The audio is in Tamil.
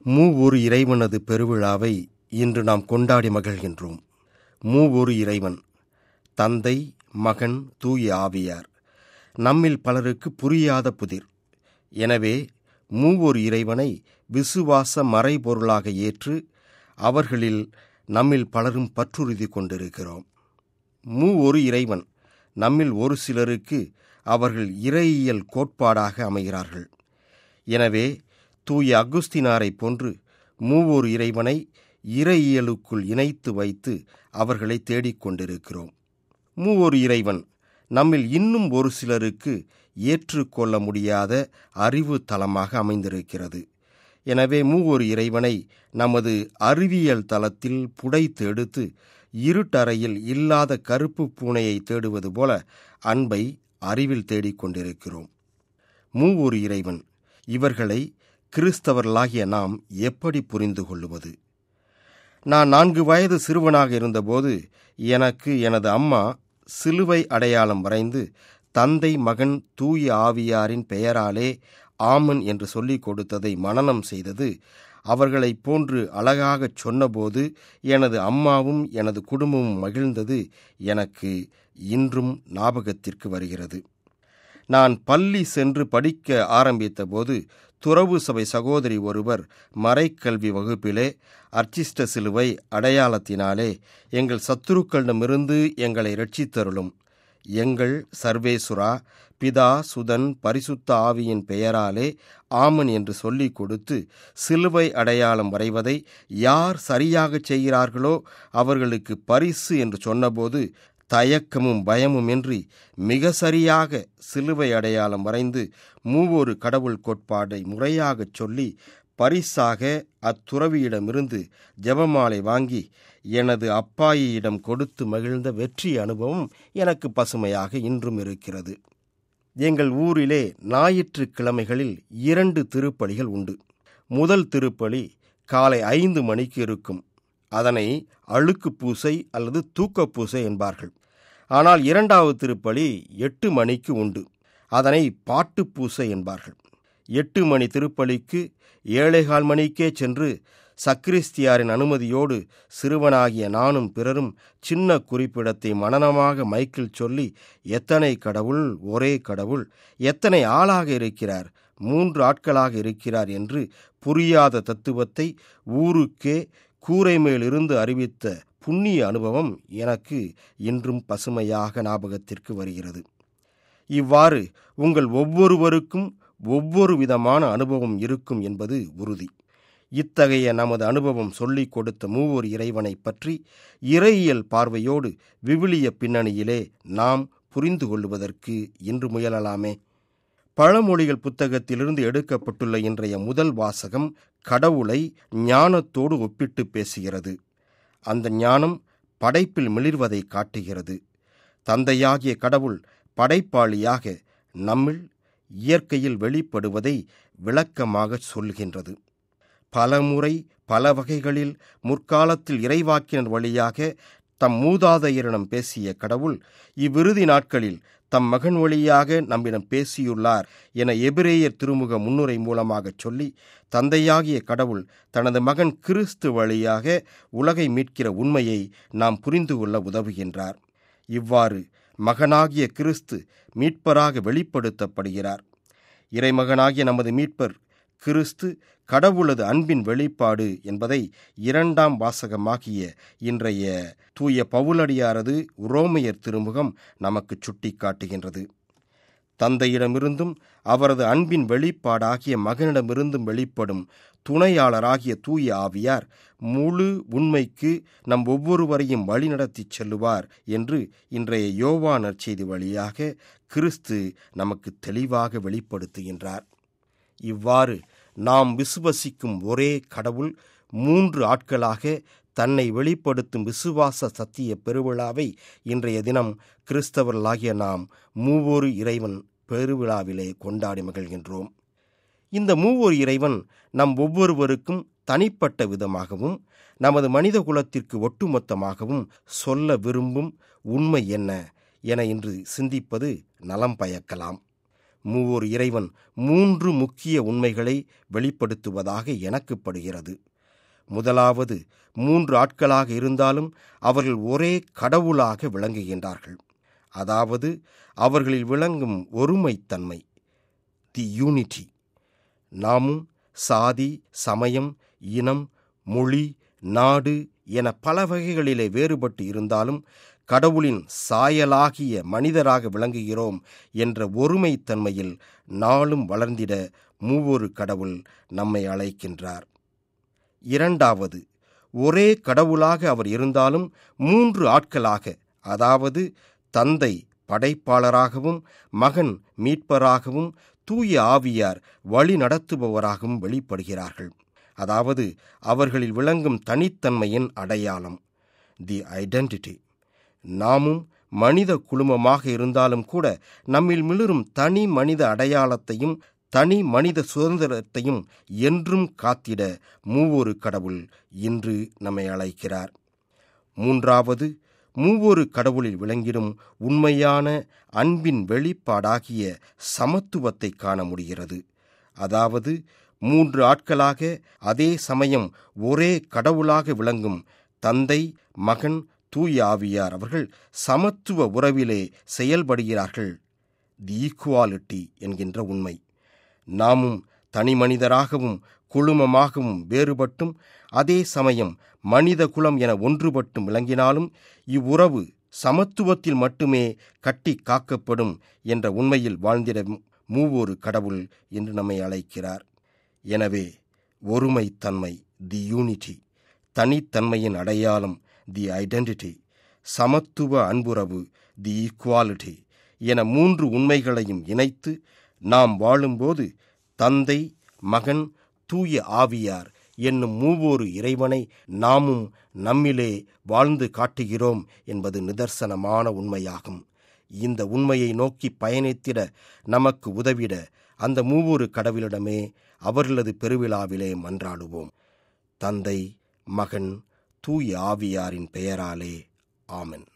மூவொரு இறைவனது பெருவிழாவை இன்று நாம் கொண்டாடி மகிழ்கின்றோம் மூவொரு இறைவன் தந்தை மகன் தூய ஆவியார் நம்மில் பலருக்கு புரியாத புதிர் எனவே மூவொரு இறைவனை விசுவாச மறைபொருளாக ஏற்று அவர்களில் நம்மில் பலரும் பற்றுறுதி கொண்டிருக்கிறோம் மூவொரு இறைவன் நம்மில் ஒரு சிலருக்கு அவர்கள் இறையியல் கோட்பாடாக அமைகிறார்கள் எனவே தூய அகுஸ்தினாரைப் போன்று மூவொரு இறைவனை இறையியலுக்குள் இணைத்து வைத்து அவர்களை தேடிக்கொண்டிருக்கிறோம் மூவொரு இறைவன் நம்மில் இன்னும் ஒரு சிலருக்கு ஏற்றுக்கொள்ள முடியாத அறிவு தளமாக அமைந்திருக்கிறது எனவே மூவொரு இறைவனை நமது அறிவியல் தளத்தில் புடைத்து எடுத்து இருட்டறையில் இல்லாத கருப்பு பூனையை தேடுவது போல அன்பை அறிவில் தேடிக்கொண்டிருக்கிறோம் மூவொரு இறைவன் இவர்களை கிறிஸ்தவர்களாகிய நாம் எப்படி புரிந்து கொள்ளுவது நான் நான்கு வயது சிறுவனாக இருந்தபோது எனக்கு எனது அம்மா சிலுவை அடையாளம் வரைந்து தந்தை மகன் தூய ஆவியாரின் பெயராலே ஆமன் என்று சொல்லிக் கொடுத்ததை மனனம் செய்தது அவர்களைப் போன்று அழகாகச் சொன்னபோது எனது அம்மாவும் எனது குடும்பமும் மகிழ்ந்தது எனக்கு இன்றும் ஞாபகத்திற்கு வருகிறது நான் பள்ளி சென்று படிக்க ஆரம்பித்தபோது துறவு சபை சகோதரி ஒருவர் மறைக்கல்வி வகுப்பிலே அர்ச்சிஷ்ட சிலுவை அடையாளத்தினாலே எங்கள் சத்துருக்களிடமிருந்து எங்களை ரட்சித்தருளும் எங்கள் சர்வேசுரா பிதா சுதன் பரிசுத்த ஆவியின் பெயராலே ஆமன் என்று சொல்லிக் கொடுத்து சிலுவை அடையாளம் வரைவதை யார் சரியாகச் செய்கிறார்களோ அவர்களுக்கு பரிசு என்று சொன்னபோது தயக்கமும் பயமுமின்றி மிக சரியாக சிலுவை அடையாளம் வரைந்து மூவொரு கடவுள் கோட்பாடை முறையாகச் சொல்லி பரிசாக அத்துறவியிடமிருந்து ஜெபமாலை வாங்கி எனது அப்பாயியிடம் கொடுத்து மகிழ்ந்த வெற்றி அனுபவம் எனக்கு பசுமையாக இன்றும் இருக்கிறது எங்கள் ஊரிலே ஞாயிற்றுக்கிழமைகளில் இரண்டு திருப்பலிகள் உண்டு முதல் திருப்பலி காலை ஐந்து மணிக்கு இருக்கும் அதனை அழுக்கு பூசை அல்லது தூக்க பூசை என்பார்கள் ஆனால் இரண்டாவது திருப்பலி எட்டு மணிக்கு உண்டு அதனை பாட்டு பூசை என்பார்கள் எட்டு மணி திருப்பலிக்கு ஏழேகால் மணிக்கே சென்று சக்ரிஸ்தியாரின் அனுமதியோடு சிறுவனாகிய நானும் பிறரும் சின்ன குறிப்பிடத்தை மனநமாக மைக்கில் சொல்லி எத்தனை கடவுள் ஒரே கடவுள் எத்தனை ஆளாக இருக்கிறார் மூன்று ஆட்களாக இருக்கிறார் என்று புரியாத தத்துவத்தை ஊருக்கே கூரை மேலிருந்து அறிவித்த புண்ணிய அனுபவம் எனக்கு இன்றும் பசுமையாக ஞாபகத்திற்கு வருகிறது இவ்வாறு உங்கள் ஒவ்வொருவருக்கும் ஒவ்வொரு விதமான அனுபவம் இருக்கும் என்பது உறுதி இத்தகைய நமது அனுபவம் சொல்லிக் கொடுத்த மூவர் இறைவனை பற்றி இறையியல் பார்வையோடு விவிலிய பின்னணியிலே நாம் புரிந்து கொள்வதற்கு இன்று முயலலாமே பழமொழிகள் புத்தகத்திலிருந்து எடுக்கப்பட்டுள்ள இன்றைய முதல் வாசகம் கடவுளை ஞானத்தோடு ஒப்பிட்டு பேசுகிறது அந்த ஞானம் படைப்பில் மிளிர்வதை காட்டுகிறது தந்தையாகிய கடவுள் படைப்பாளியாக நம்மில் இயற்கையில் வெளிப்படுவதை விளக்கமாக சொல்கின்றது பலமுறை பல வகைகளில் முற்காலத்தில் இறைவாக்கினர் வழியாக தம் மூதாதையரிடம் பேசிய கடவுள் இவ்விறுதி நாட்களில் தம் மகன் வழியாக நம்மிடம் பேசியுள்ளார் என எபிரேயர் திருமுக முன்னுரை மூலமாகச் சொல்லி தந்தையாகிய கடவுள் தனது மகன் கிறிஸ்து வழியாக உலகை மீட்கிற உண்மையை நாம் புரிந்து கொள்ள உதவுகின்றார் இவ்வாறு மகனாகிய கிறிஸ்து மீட்பராக வெளிப்படுத்தப்படுகிறார் இறைமகனாகிய நமது மீட்பர் கிறிஸ்து கடவுளது அன்பின் வெளிப்பாடு என்பதை இரண்டாம் வாசகமாகிய இன்றைய தூய பவுலடியாரது உரோமையர் திருமுகம் நமக்கு சுட்டி காட்டுகின்றது தந்தையிடமிருந்தும் அவரது அன்பின் வெளிப்பாடாகிய மகனிடமிருந்தும் வெளிப்படும் துணையாளராகிய தூய ஆவியார் முழு உண்மைக்கு நம் ஒவ்வொருவரையும் வழிநடத்திச் செல்லுவார் என்று இன்றைய யோவா நற்செய்தி வழியாக கிறிஸ்து நமக்கு தெளிவாக வெளிப்படுத்துகின்றார் இவ்வாறு நாம் விசுவசிக்கும் ஒரே கடவுள் மூன்று ஆட்களாக தன்னை வெளிப்படுத்தும் விசுவாச சத்திய பெருவிழாவை இன்றைய தினம் கிறிஸ்தவர்களாகிய நாம் மூவொரு இறைவன் பெருவிழாவிலே கொண்டாடி மகிழ்கின்றோம் இந்த மூவொரு இறைவன் நம் ஒவ்வொருவருக்கும் தனிப்பட்ட விதமாகவும் நமது மனித குலத்திற்கு ஒட்டுமொத்தமாகவும் சொல்ல விரும்பும் உண்மை என்ன என இன்று சிந்திப்பது நலம் பயக்கலாம் மூவோர் இறைவன் மூன்று முக்கிய உண்மைகளை வெளிப்படுத்துவதாக எனக்குப்படுகிறது முதலாவது மூன்று ஆட்களாக இருந்தாலும் அவர்கள் ஒரே கடவுளாக விளங்குகின்றார்கள் அதாவது அவர்களில் விளங்கும் ஒருமைத்தன்மை தி யூனிட்டி நாமும் சாதி சமயம் இனம் மொழி நாடு என பல வகைகளிலே வேறுபட்டு இருந்தாலும் கடவுளின் சாயலாகிய மனிதராக விளங்குகிறோம் என்ற ஒருமைத்தன்மையில் நாளும் வளர்ந்திட மூவொரு கடவுள் நம்மை அழைக்கின்றார் இரண்டாவது ஒரே கடவுளாக அவர் இருந்தாலும் மூன்று ஆட்களாக அதாவது தந்தை படைப்பாளராகவும் மகன் மீட்பராகவும் தூய ஆவியார் வழி நடத்துபவராகவும் வெளிப்படுகிறார்கள் அதாவது அவர்களில் விளங்கும் தனித்தன்மையின் அடையாளம் தி ஐடென்டிட்டி நாமும் மனித குழுமமாக இருந்தாலும் கூட நம்மில் மிளரும் தனி மனித அடையாளத்தையும் தனி மனித சுதந்திரத்தையும் என்றும் காத்திட மூவொரு கடவுள் இன்று நம்மை அழைக்கிறார் மூன்றாவது மூவொரு கடவுளில் விளங்கிடும் உண்மையான அன்பின் வெளிப்பாடாகிய சமத்துவத்தை காண முடிகிறது அதாவது மூன்று ஆட்களாக அதே சமயம் ஒரே கடவுளாக விளங்கும் தந்தை மகன் தூய ஆவியார் அவர்கள் சமத்துவ உறவிலே செயல்படுகிறார்கள் தி ஈக்குவாலிட்டி என்கின்ற உண்மை நாமும் தனி மனிதராகவும் குழுமமாகவும் வேறுபட்டும் அதே சமயம் மனித குலம் என ஒன்றுபட்டும் விளங்கினாலும் இவ்வுறவு சமத்துவத்தில் மட்டுமே கட்டி காக்கப்படும் என்ற உண்மையில் வாழ்ந்திட மூவொரு கடவுள் என்று நம்மை அழைக்கிறார் எனவே ஒருமைத்தன்மை தி யூனிட்டி தனித்தன்மையின் அடையாளம் தி ஐடென்டிட்டி சமத்துவ அன்புறவு தி ஈக்குவாலிட்டி என மூன்று உண்மைகளையும் இணைத்து நாம் வாழும்போது தந்தை மகன் தூய ஆவியார் என்னும் மூவோரு இறைவனை நாமும் நம்மிலே வாழ்ந்து காட்டுகிறோம் என்பது நிதர்சனமான உண்மையாகும் இந்த உண்மையை நோக்கி பயணித்திட நமக்கு உதவிட அந்த மூவொரு கடவுளிடமே அவர்களது பெருவிழாவிலே மன்றாடுவோம் தந்தை மகன் தூய ஆவியாரின் பெயராலே ஆமென்